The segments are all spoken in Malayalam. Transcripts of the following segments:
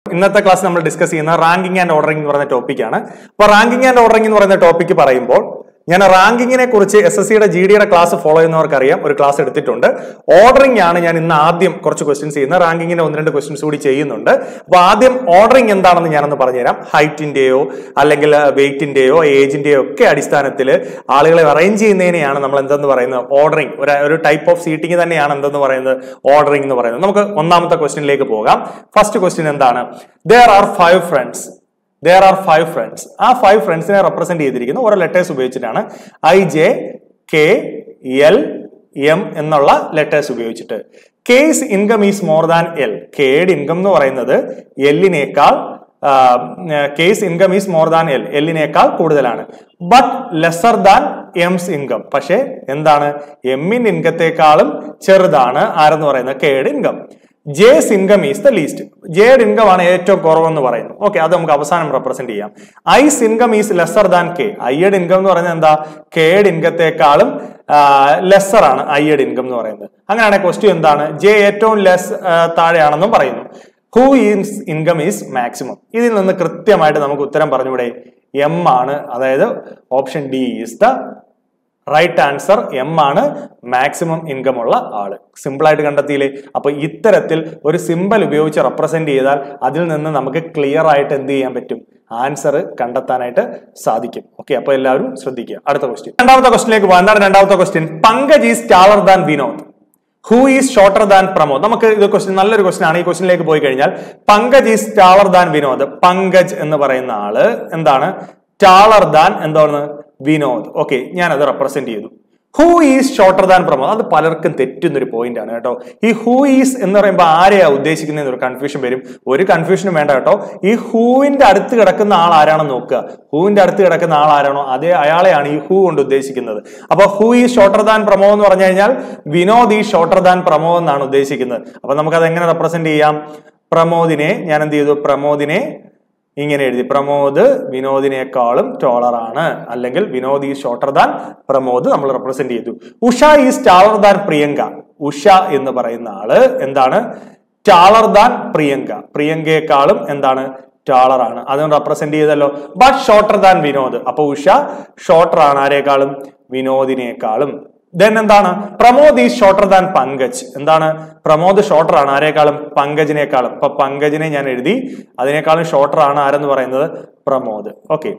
ഇന്നത്തെ ക്ലാസ് നമ്മൾ ഡിസ്കസ് ചെയ്യുന്ന റാങ്കിങ് ആൻഡ് ഓർഡറിംഗ് എന്ന് പറയുന്ന ടോപ്പിക്കാണ് അപ്പൊ റാങ്കിങ് ആൻഡ് ഓർഡറിംഗ് എന്ന് പറയുന്ന ടോപ്പിക്ക് പറയുമ്പോൾ ഞാൻ റാങ്കിങ്ങിനെ കുറിച്ച് എസ് എസ് സിയുടെ ജി ഡിയുടെ ക്ലാസ് ഫോളോ ചെയ്യുന്നവർക്ക് അറിയാം ഒരു ക്ലാസ് എടുത്തിട്ടുണ്ട് ഓർഡറിംഗ് ആണ് ഞാൻ ഇന്ന് ആദ്യം കുറച്ച് ക്വസ്റ്റ്യൻസ് ചെയ്യുന്നത് റാങ്കിങ്ങിന്റെ ഒന്ന് രണ്ട് ക്വസ്റ്റ്യൻസ് കൂടി ചെയ്യുന്നുണ്ട് അപ്പൊ ആദ്യം ഓർഡറിംഗ് എന്താണെന്ന് ഞാനൊന്ന് പറഞ്ഞുതരാം ഹൈറ്റിന്റെയോ അല്ലെങ്കിൽ വെയിറ്റിന്റെയോ ഏജിന്റെയോ ഒക്കെ അടിസ്ഥാനത്തിൽ ആളുകളെ അറേഞ്ച് ചെയ്യുന്നതിനെയാണ് നമ്മൾ എന്തെന്ന് പറയുന്നത് ഓർഡറിംഗ് ഒരു ഒരു ടൈപ്പ് ഓഫ് സീറ്റിംഗ് തന്നെയാണ് എന്തെന്ന് പറയുന്നത് ഓർഡറിംഗ് എന്ന് പറയുന്നത് നമുക്ക് ഒന്നാമത്തെ ക്വസ്റ്റ്യനിലേക്ക് പോകാം ഫസ്റ്റ് ക്വസ്റ്റ്യൻ എന്താണ് there are five friends there are five friends ആ ഫൈവ് ഫ്രണ്ട്സിനെ റെപ്രസെന്റ് ചെയ്തിരിക്കുന്ന ഓരോ ലെറ്റേഴ്സ് ഉപയോഗിച്ചിട്ടാണ് I J K L M എന്നുള്ള ലെറ്റേഴ്സ് ഉപയോഗിച്ചിട്ട് K's income is more than L കെയുടെ ഇൻകം എന്ന് പറയുന്നത് എല്ലിനേക്കാൾ K's income is more than L എല്ലിനേക്കാൾ കൂടുതലാണ് but lesser than M's income പക്ഷേ എന്താണ് എമ്മിന്റെ ഇൻകത്തെക്കാളും ചെറുതാണ് ആരെന്ന് പറയുന്നത് കെയുടെ income J's income is the least ജെയുടെ ഇൻകം ആണ് ഏറ്റവും കുറവെന്ന് പറയുന്നു ഓക്കെ അത് നമുക്ക് അവസാനം റെപ്രസെന്റ് ചെയ്യാം I's income is lesser than K ഐയുടെ ഇൻകം എന്ന് പറയുന്നത് എന്താ കെയുടെ ഇൻകത്തെക്കാളും ലെസർ ആണ് ഐയുടെ ഇൻകം എന്ന് പറയുന്നത് അങ്ങനെയാണെങ്കിൽ ക്വസ്റ്റ്യൻ എന്താണ് ജെ ഏറ്റവും ലെസ് താഴെയാണെന്നും പറയുന്നു who is income is maximum ഇതിൽ നിന്ന് കൃത്യമായിട്ട് നമുക്ക് ഉത്തരം പറഞ്ഞുകൂടെ എം ആണ് അതായത് option D is the right answer M ആണ് മാക്സിമം ഇൻകം ഉള്ള ആള് സിമ്പിൾ ആയിട്ട് കണ്ടെത്തിയില്ലേ അപ്പൊ ഇത്തരത്തിൽ ഒരു സിമ്പൽ ഉപയോഗിച്ച് റെപ്രസെന്റ് ചെയ്താൽ അതിൽ നിന്ന് നമുക്ക് ക്ലിയർ ആയിട്ട് എന്ത് ചെയ്യാൻ പറ്റും ആൻസർ കണ്ടെത്താനായിട്ട് സാധിക്കും ഓക്കെ അപ്പൊ എല്ലാവരും ശ്രദ്ധിക്കുക അടുത്ത ക്വസ്റ്റ്യൻ രണ്ടാമത്തെ ക്വസ്റ്റിലേക്ക് പോകാം എന്താണ് രണ്ടാമത്തെ question Pankaj is taller than Vinod who is shorter than Pramod നമുക്ക് ഇത് ക്വസ്റ്റ്യൻ നല്ലൊരു ക്വസ്റ്റ്യൻ ആണ് ഈ ക്വസ്റ്റിനിലേക്ക് പോയി കഴിഞ്ഞാൽ Pankaj is taller than Vinod Pankaj എന്ന് പറയുന്ന ആള് എന്താണ് ടാളർ ദാൻ എന്താണ് വിനോദ് ഓക്കെ ഞാൻ അത് റെപ്രസെന്റ് ചെയ്തു who is shorter than Pramod അത് പലർക്കും തെറ്റുന്ന ഒരു പോയിന്റ് ആണ് കേട്ടോ ഈ ഹൂ ഈസ് എന്ന് പറയുമ്പോൾ ആരെയാ ഉദ്ദേശിക്കുന്നത് ഒരു കൺഫ്യൂഷൻ വരും ഒരു കൺഫ്യൂഷനും വേണ്ട കേട്ടോ ഈ ഹൂവിന്റെ അടുത്ത് കിടക്കുന്ന ആൾ ആരാണെന്ന് നോക്കുക ഹൂവിന്റെ അടുത്ത് കിടക്കുന്ന ആൾ ആരാണോ അതേ അയാളെയാണ് ഈ ഹൂ കൊണ്ട് ഉദ്ദേശിക്കുന്നത് അപ്പൊ who is shorter than Pramod എന്ന് പറഞ്ഞു കഴിഞ്ഞാൽ വിനോദ് ഈ ഷോർട്ടർ ദാൻ പ്രമോ എന്നാണ് ഉദ്ദേശിക്കുന്നത് അപ്പൊ നമുക്ക് അത് എങ്ങനെ റെപ്രസെന്റ് ചെയ്യാം പ്രമോദിനെ ഞാൻ എന്ത് ചെയ്തു പ്രമോദിനെ ഇങ്ങനെ എഴുതി പ്രമോദ് വിനോദിനേക്കാളും ടോളർ ആണ് അല്ലെങ്കിൽ വിനോദ് ഈ ഷോർട്ടർ ദാൻ പ്രമോദ് നമ്മൾ റെപ്രസെന്റ് ചെയ്തു Usha is taller than Priyanka Usha എന്ന് പറയുന്ന ആള് എന്താണ് ടാളർ ദാൻ പ്രിയങ്ക പ്രിയങ്കയെക്കാളും എന്താണ് ടാളർ ആണ് അത് റെപ്രസെന്റ് ചെയ്തല്ലോ ബട്ട് ഷോർട്ടർ ദാൻ വിനോദ് അപ്പൊ ഉഷ ഷോർട്ടർ ആണ് ആരേക്കാളും വിനോദിനേക്കാളും ദെൻ എന്താണ് Pramod is shorter than Pankaj എന്താണ് പ്രമോദ് ഷോർട്ടർ ആണ് ആരേക്കാളും പങ്കജിനേക്കാളും അപ്പൊ പങ്കജിനെ ഞാൻ എഴുതി അതിനേക്കാളും ഷോർട്ടർ ആണ് ആരെന്ന് പറയുന്നത് പ്രമോദ് ഓക്കെ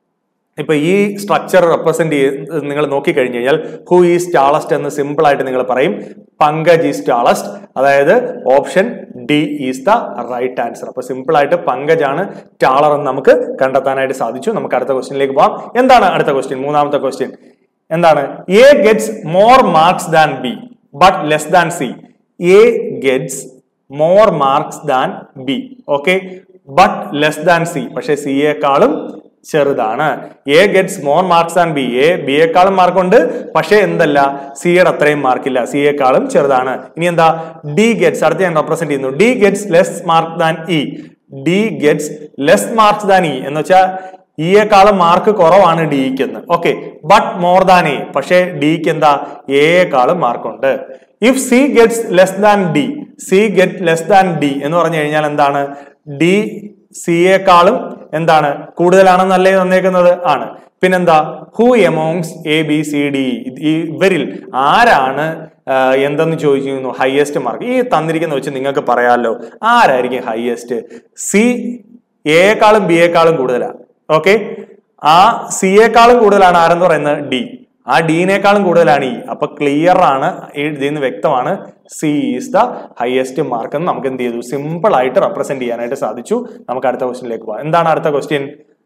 ഇപ്പൊ ഈ സ്ട്രക്ചർ റെപ്രസെന്റ് ചെയ്ത് നിങ്ങൾ നോക്കിക്കഴിഞ്ഞു കഴിഞ്ഞാൽ ഹു ഈസ് ടാളസ്റ്റ് എന്ന് സിമ്പിൾ ആയിട്ട് നിങ്ങൾ പറയും പങ്കജ് ഈസ് ടാളസ്റ്റ് അതായത് option D is the right answer അപ്പൊ സിമ്പിൾ ആയിട്ട് പങ്കജ് ആണ് ടാളർ എന്ന് നമുക്ക് കണ്ടെത്താനായിട്ട് സാധിച്ചു നമുക്ക് അടുത്ത ക്വസ്റ്റ്യനിലേക്ക് പോകാം എന്താണ് അടുത്ത ക്വസ്റ്റ്യൻ മൂന്നാമത്തെ ക്വസ്റ്റ്യൻ എന്താണ് A gets more marks than B but less than C A gets more marks than B okay but less than C പക്ഷെ സിയേക്കാളും ചെറുതാണ് A gets more marks and B A B എക്കാളും മാർക്കുണ്ട് പക്ഷെ എന്തല്ല സിയുടെ അത്രയും മാർക്കില്ല സിയേക്കാളും ചെറുതാണ് ഇനി എന്താ ഡി ഗെറ്റ്സ് അടുത്ത് ഞാൻ റെപ്രസെന്റ് ചെയ്യുന്നു D gets less mark than E D gets less marks than E എന്ന് വെച്ചാൽ ഇയേക്കാളും മാർക്ക് കുറവാണ് ഡിക്ക് എന്ന് okay but more than A പക്ഷേ ഡിക്ക് എന്താ എയേക്കാളും മാർക്കുണ്ട് if C gets less than D C get less than D എന്ന് പറഞ്ഞു കഴിഞ്ഞാൽ എന്താണ് ഡി സിയേക്കാളും എന്താണ് കൂടുതലാണെന്നല്ലേ തന്നേക്കുന്നത് ആണ് പിന്നെന്താ who amongst A B C D ഇവരിൽ ആരാണ് ആ, എന്തെന്ന് ചോദിക്കുന്നു ഹയസ്റ്റ് മാർക്ക് ഈ തന്നിരിക്കുന്ന വെച്ച് നിങ്ങൾക്ക് പറയാമല്ലോ ആരായിരിക്കും ഹയസ്റ്റ് സി എക്കാളും ബി എക്കാളും കൂടുതലാണ് ഓക്കെ ആ സിയേക്കാളും കൂടുതലാണ് ആരെന്ന് പറയുന്നത് ഡി ആ ഡിനേക്കാളും കൂടുതലാണ് ഇ അപ്പൊ ക്ലിയർ ആണ് ഈ ഇതിൽ നിന്ന് വ്യക്തമാണ് C is the highest mark എന്ന് നമുക്ക് എന്ത് ചെയ്തു സിമ്പിൾ ആയിട്ട് റെപ്രസെന്റ് ചെയ്യാനായിട്ട് സാധിച്ചു നമുക്ക് അടുത്ത ക്വസ്റ്റ്യനിലേക്ക് പോകാം എന്താണ് അടുത്ത question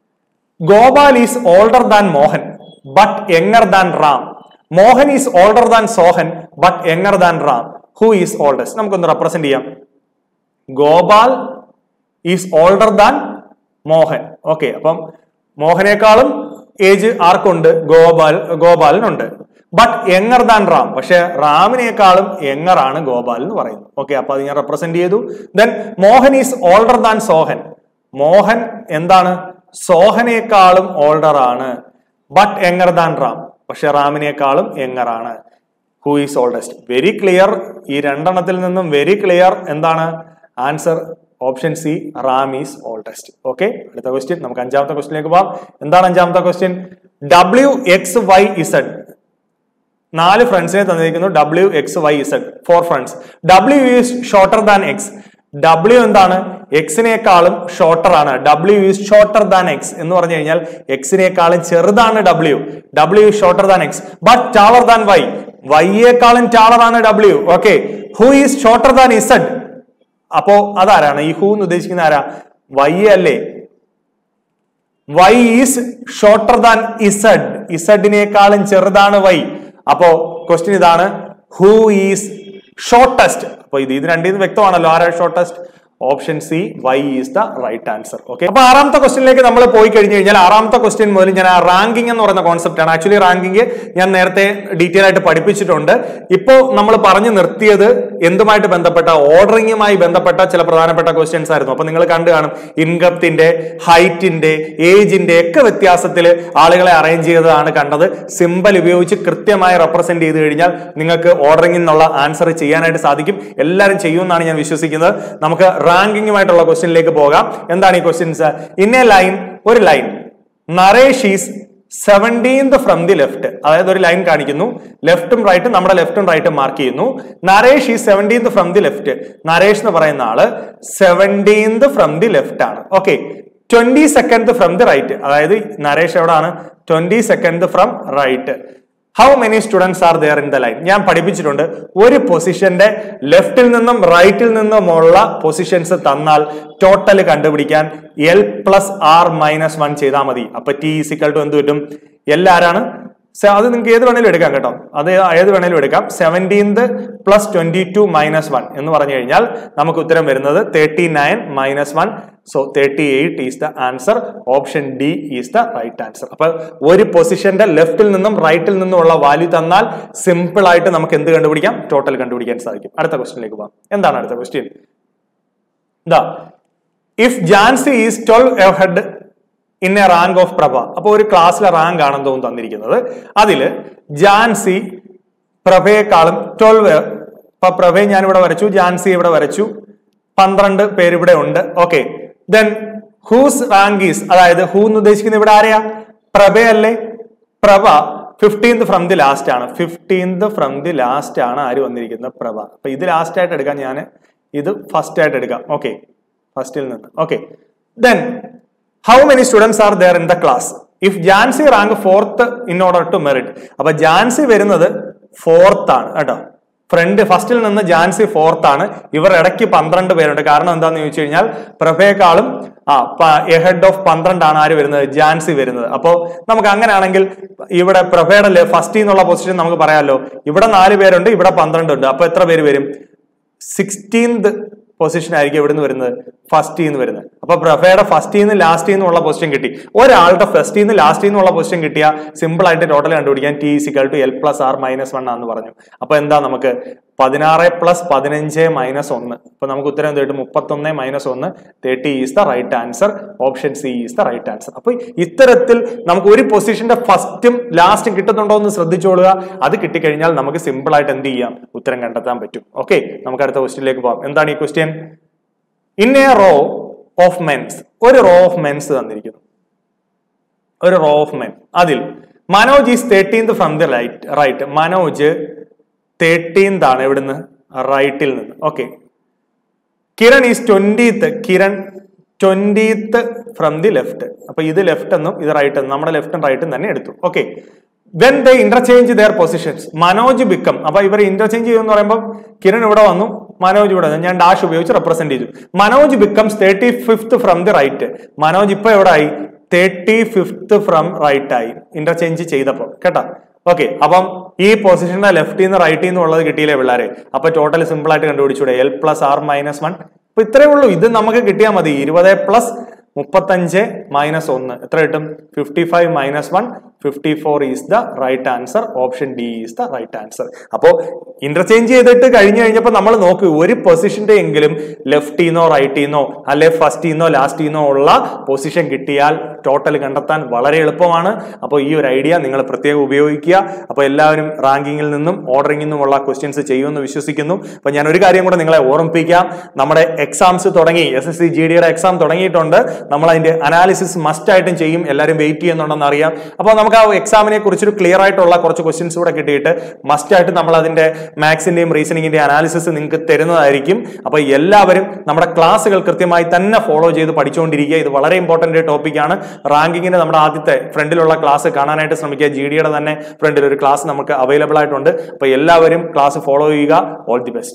Gopal is older than Mohan but younger than Ram Mohan is older than Sohan but younger than Ram who is oldest നമുക്കൊന്ന് റെപ്രസെന്റ് ചെയ്യാം Gopal is older than Mohan okay അപ്പം മോഹനേക്കാളും ഏജ് ആർക്കുണ്ട് ഗോപാൽ ഗോപാലിനുണ്ട് ബട്ട് യങ്ങർ ദാൻ റാം പക്ഷെ റാമിനേക്കാളും യങ്ങർ ആണ് ഗോപാൽ എന്ന് പറയുന്നു ഓക്കെ അപ്പൊ അത് ഞാൻ റെപ്രസെന്റ് ചെയ്തു then Mohan is older than Sohan Mohan എന്താണ് സോഹനേക്കാളും ഓൾഡർ ആണ് ബട്ട് യങ്ങർ ദാൻ റാം പക്ഷെ റാമിനേക്കാളും യങ്ങർ ആണ് who is oldest very clear ഈ രണ്ടെണ്ണത്തിൽ നിന്നും വെരി ക്ലിയർ എന്താണ് answer option C Ram is oldest okay അടുത്ത ക്വസ്റ്റ്യൻ നമുക്ക് അഞ്ചാമത്തെ ക്വസ്റ്റ്യനിലേക്ക് പോവാം എന്താണ് അഞ്ചാമത്തെ question W X Y Z നാല് ഫ്രണ്ട്സിനെ തന്നിരിക്കുന്നു W X Y Z four friends W is shorter than X W എന്താണ് എക്സിനേക്കാളും ഷോർട്ടർ ആണ് W is shorter than X എന്ന് പറഞ്ഞു കഴിഞ്ഞാൽ എക്സിനേക്കാളും ചെറുതാണ് W W is shorter than X but taller than Y വൈയേക്കാളും ടാളർ ആണ് W okay who is shorter than Z അപ്പോ അതാരാണ് ഈ ഹൂ എന്ന് ഉദ്ദേശിക്കുന്ന ആരാ വൈ അല്ലേ Y is shorter than Z ഇസഡിനേക്കാളും ചെറുതാണ് വൈ അപ്പോ ക്വസ്റ്റ്യൻ ഇതാണ് ഹൂ ഈസ് ഷോർട്ടസ്റ്റ് അപ്പൊ ഇത് ഇത് രണ്ടീന്ന് വ്യക്തമാണല്ലോ ആരാ shortest option C Y is the right answer okay അപ്പൊ ആറാമത്തെ ക്വസ്റ്റ്യനിലേക്ക് നമ്മൾ പോയി കഴിഞ്ഞു കഴിഞ്ഞാൽ ആറാമത്തെ ക്വസ്റ്റ്യൻ മുതൽ ഞാൻ ആ റാങ്കിങ് എന്ന് പറയുന്ന കോൺസെപ്റ്റ് ആണ് ആക്ച്വലി റാങ്കിങ് ഞാൻ നേരത്തെ ഡീറ്റെയിൽ ആയിട്ട് പഠിപ്പിച്ചിട്ടുണ്ട് ഇപ്പോ നമ്മൾ പറഞ്ഞു നിർത്തിയത് എന്തുമായിട്ട് ബന്ധപ്പെട്ട ഓർഡറിങ്ങുമായി ബന്ധപ്പെട്ട ചില പ്രധാനപ്പെട്ട ക്വസ്റ്റ്യൻസ് ആയിരുന്നു അപ്പൊ നിങ്ങൾ കണ്ടു കാണും ഇൻകത്തിന്റെ ഹൈറ്റിന്റെ ഏജിന്റെ ഒക്കെ വ്യത്യാസത്തിൽ ആളുകളെ അറേഞ്ച് ചെയ്തതാണ് കണ്ടത് സിമ്പൽ ഉപയോഗിച്ച് കൃത്യമായി റെപ്രസെന്റ് ചെയ്ത് കഴിഞ്ഞാൽ നിങ്ങൾക്ക് ഓർഡറിംഗിൽ നിന്നുള്ള ആൻസർ ചെയ്യാനായിട്ട് സാധിക്കും എല്ലാവരും ചെയ്യുമെന്നാണ് ഞാൻ വിശ്വസിക്കുന്നത് നമുക്ക് റാങ്കിങ്ങുമായിട്ടുള്ള ക്വസ്റ്റ്യനിലേക്ക് പോകാം എന്താണ് ഈ ക്വസ്റ്റ്യൻസ് ഇൻ എ ലൈൻ ഒരു line Naresh is seventeenth from the left അതായത് ഒരു ലൈൻ കാണിക്കുന്നു ലെഫ്റ്റും റൈറ്റും നമ്മുടെ ലെഫ്റ്റും റൈറ്റും മാർക്ക് ചെയ്യുന്നു നരേഷ് ഈ seventeenth from the left Naresh എന്ന് പറയുന്ന ആള് സെവൻറ്റീൻത് ഫ്രം ദി ലെഫ്റ്റ് ആണ് okay twenty second from the right അതായത് നരേഷ് എവിടാണ് twenty second from right how many students are there in the line ഞാൻ പഠിപ്പിച്ചിട്ടുണ്ട് ഒരു പൊസിഷന്റെ ലെഫ്റ്റിൽ നിന്നും റൈറ്റിൽ നിന്നുമുള്ള പൊസിഷൻസ് തന്നാൽ ടോട്ടൽ കണ്ടുപിടിക്കാൻ L plus R minus one ചെയ്താൽ മതി അപ്പൊ ടി ഇസിക്കൽ ടു എന്ത് കിട്ടും എൽ ആരാണ് സ- അത് നിങ്ങൾക്ക് ഏത് വേണേലും എടുക്കാം കേട്ടോ അത് ഏത് വേണേലും എടുക്കാം seventeenth plus twenty two minus one എന്ന് പറഞ്ഞു കഴിഞ്ഞാൽ നമുക്ക് ഉത്തരം വരുന്നത് thirty nine minus one so thirty eight is the answer option D is the right answer അപ്പൊ ഒരു പൊസിഷന്റെ ലെഫ്റ്റിൽ നിന്നും റൈറ്റിൽ നിന്നുമുള്ള വാല്യൂ തന്നാൽ സിമ്പിൾ ആയിട്ട് നമുക്ക് എന്ത് കണ്ടുപിടിക്കാം ടോട്ടൽ കണ്ടുപിടിക്കാൻ സാധിക്കും അടുത്ത ക്വസ്റ്റ്യനിലേക്ക് പോകാം എന്താണ് അടുത്ത ക്വസ്റ്റ്യൻ ഇതാ if Jhansi is twelfth in a rank of Prabha അപ്പോൾ ഒരു ക്ലാസ്സിലെ റാങ്ക് ആണെന്ന് തോന്നുന്നു തന്നിരിക്കുന്നത് അതിൽ ജാൻസി പ്രഭയെക്കാളും ട്വൽവ് ഇപ്പൊ പ്രഭയെ ഞാൻ ഇവിടെ വരച്ചു ജാൻസി ഇവിടെ വരച്ചു പന്ത്രണ്ട് പേര് ഇവിടെ ഉണ്ട് okay then whose rank is അതായത് ഹൂ എന്ന് ഉദ്ദേശിക്കുന്നത് ഇവിടെ ആരെയാ പ്രഭയല്ലേ Prabha fifteenth from the last ആണ് ഫിഫ്റ്റീൻത് ഫ്രം ദി ലാസ്റ്റ് ആണ് ആര് വന്നിരിക്കുന്നത് പ്രഭ അപ്പൊ ഇത് ലാസ്റ്റ് ആയിട്ട് എടുക്കാം ഞാൻ ഇത് ഫസ്റ്റ് ആയിട്ട് എടുക്കാം ഓക്കെ ഫസ്റ്റിൽ നിന്ന് okay then how many students are there in the class if Jhansi rank fourth in order to merit അപ്പൊ ജാൻസി വരുന്നത് ഫോർത്ത് ആണ് കേട്ടോ ഫ്രണ്ട് ഫസ്റ്റിൽ നിന്ന് ജാൻസി ഫോർത്ത് ആണ് ഇവർ ഇടയ്ക്ക് പന്ത്രണ്ട് പേരുണ്ട് കാരണം എന്താന്ന് ചോദിച്ചു കഴിഞ്ഞാൽ പ്രഭയെക്കാളും ആ എഹെഡ് ഓഫ് പന്ത്രണ്ടാണ് ആര് വരുന്നത് ജാൻസി വരുന്നത് അപ്പോൾ നമുക്ക് അങ്ങനെയാണെങ്കിൽ ഇവിടെ പ്രഭയുടെ ഫസ്റ്റ് എന്നുള്ള പൊസിഷൻ നമുക്ക് പറയാമല്ലോ ഇവിടെ നാല് പേരുണ്ട് ഇവിടെ പന്ത്രണ്ട് ഉണ്ട് അപ്പൊ എത്ര പേര് വരും സിക്സ്റ്റീൻത് പൊസിഷൻ ആയിരിക്കും എവിടെ നിന്ന് വരുന്നത് ഫസ്റ്റ് നിന്ന് വരുന്നത് അപ്പൊ പ്രഭയുടെ ഫസ്റ്റ് നിന്ന് ലാസ്റ്റ് നിന്നുള്ള പൊസിഷൻ കിട്ടി ഒരാളുടെ ഫസ്റ്റ് നിന്ന് ലാസ്റ്റ് നിന്നുള്ള പൊസിഷൻ കിട്ടിയ സിമ്പിൾ ആയിട്ട് ടോട്ടൽ കണ്ടുപിടിക്കാൻ T equal to L plus R minus one ആണെന്ന് പറഞ്ഞു അപ്പൊ എന്താ നമുക്ക് പതിനാറ് പ്ലസ് പതിനഞ്ച് മൈനസ് ഒന്ന് അപ്പൊ നമുക്ക് ഉത്തരം എന്ത് കിട്ടും മുപ്പത്തൊന്ന് മൈനസ് ഒന്ന് thirty is the right answer option C is the right answer അപ്പൊ ഇത്തരത്തിൽ നമുക്ക് ഒരു പൊസിഷന്റെ ഫസ്റ്റും ലാസ്റ്റും കിട്ടുന്നുണ്ടോ എന്ന് ശ്രദ്ധിച്ചോളുക അത് കിട്ടിക്കഴിഞ്ഞാൽ നമുക്ക് സിമ്പിൾ ആയിട്ട് എന്ത് ചെയ്യാം ഉത്തരം കണ്ടെത്താൻ പറ്റും ഓക്കെ നമുക്ക് അടുത്ത ക്വസ്റ്റ്യനിലേക്ക് പോകാം എന്താണ് ഈ question in a row of men's ഒരു റോ ഓഫ് മെൻസ് തന്നിരിക്കുന്നു ഒരു റോ ഓഫ് മെൻ അതിൽ Manoj is thirteenth from the right right Manoj thirteenth ആണ് എവിടുന്ന് റൈറ്റിൽ നിന്ന് okay Kiran is twentieth Kiran twentieth from the left അപ്പൊ ഇത് ലെഫ്റ്റ് എന്നും ഇത് റൈറ്റ് എന്നും നമ്മുടെ ലെഫ്റ്റും റൈറ്റും തന്നെ എടുത്തു okay when the interchange their positions Manoj become അപ്പൊ ഇവർ ഇന്റർചേഞ്ച് ചെയ്യുമെന്ന് പറയുമ്പോൾ കിരൺ ഇവിടെ വന്നു മനോജ് ഇവിടെ വന്നു ഞാൻ ഡാഷ് ഉപയോഗിച്ച് റെപ്രസെന്റ് ചെയ്തു Manoj becomes thirty fifth from the right Manoj ഇപ്പൊ എവിടെ ആയി തേർട്ടി ഫിഫ്ത്ത് ഫ്രം റൈറ്റ് ആയി ഇന്റർചേഞ്ച് ചെയ്തപ്പോൾ കേട്ടോ ഓക്കെ അപ്പം ഈ പൊസിഷന്റെ ലെഫ്റ്റിൽ നിന്ന് റൈറ്റിൽ നിന്ന് ഉള്ളത് കിട്ടിയില്ലേ പിള്ളേരെ അപ്പൊ ടോട്ടൽ സിമ്പിൾ ആയിട്ട് കണ്ടുപിടിച്ചൂടെ L plus R minus one അപ്പൊ ഇത്രയേ ഉള്ളൂ ഇത് നമുക്ക് കിട്ടിയാൽ മതി ഇരുപത് പ്ലസ് മുപ്പത്തഞ്ച് മൈനസ് ഒന്ന് എത്ര കിട്ടും fifty five minus one fifty four is the right answer option D is the right answer അപ്പോൾ ഇന്റർചേഞ്ച് ചെയ്തിട്ട് കഴിഞ്ഞു കഴിഞ്ഞപ്പോൾ നമ്മൾ നോക്ക് ഒരു പൊസിഷന്റെ എങ്കിലും ലെഫ്റ്റിന്നോ റൈറ്റിന്നോ അല്ലെ ഫസ്റ്റിന്നോ ലാസ്റ്റിന്നോ ഉള്ള പൊസിഷൻ കിട്ടിയാൽ ടോട്ടൽ കണ്ടെത്താൻ വളരെ എളുപ്പമാണ് അപ്പോൾ ഈ ഒരു ഐഡിയ നിങ്ങൾ പ്രത്യേകം ഉപയോഗിക്കുക അപ്പോൾ എല്ലാവരും റാങ്കിങ്ങിൽ നിന്നും ഓർഡറിംഗിൽ നിന്നുമുള്ള ക്വസ്റ്റ്യൻസ് ചെയ്യുമെന്ന് വിശ്വസിക്കുന്നു അപ്പോൾ ഞാൻ ഒരു കാര്യം കൂടെ നിങ്ങളെ ഓർമ്മിപ്പിക്കാം നമ്മുടെ എക്സാംസ് തുടങ്ങി എസ് എസ് സി ജി ഡിയുടെ എക്സാം തുടങ്ങിയിട്ടുണ്ട് നമ്മൾ അതിന്റെ അനാലിസിസ് മസ്റ്റ് ആയിട്ടും ചെയ്യും എല്ലാവരും വെയിറ്റ് ചെയ്യുന്നുണ്ടെന്ന് അറിയാം അപ്പോൾ നമുക്ക് ആ എക്സാമിനെ കുറിച്ചൊരു ക്ലിയർ ആയിട്ടുള്ള കുറച്ച് ക്വസ്റ്റ്യൻസ് കൂടെ കിട്ടിയിട്ട് മസ്റ്റ് ആയിട്ട് നമ്മൾ അതിന്റെ മാത്സിന്റെയും റീസണിങ്ങിന്റെയും അനാലിസിസ് നിങ്ങൾക്ക് തരുന്നതായിരിക്കും അപ്പോൾ എല്ലാവരും നമ്മുടെ ക്ലാസ്സുകൾ കൃത്യമായി തന്നെ ഫോളോ ചെയ്ത് പഠിച്ചുകൊണ്ടിരിക്കുക ഇത് വളരെ ഇമ്പോർട്ടന്റ് ടോപ്പിക്കാണ് റാങ്കിങ്ങിന്റെ നമ്മുടെ ആദ്യത്തെ ഫ്രണ്ടിലുള്ള ക്ലാസ് കാണാനായിട്ട് ശ്രമിക്കുക ജി ഡിയുടെ തന്നെ ഫ്രണ്ടിൽ ഒരു ക്ലാസ് നമുക്ക് അവൈലബിൾ ആയിട്ടുണ്ട് അപ്പോൾ എല്ലാവരും ക്ലാസ് ഫോളോ ചെയ്യുക ഓൾ ദി ബെസ്റ്റ്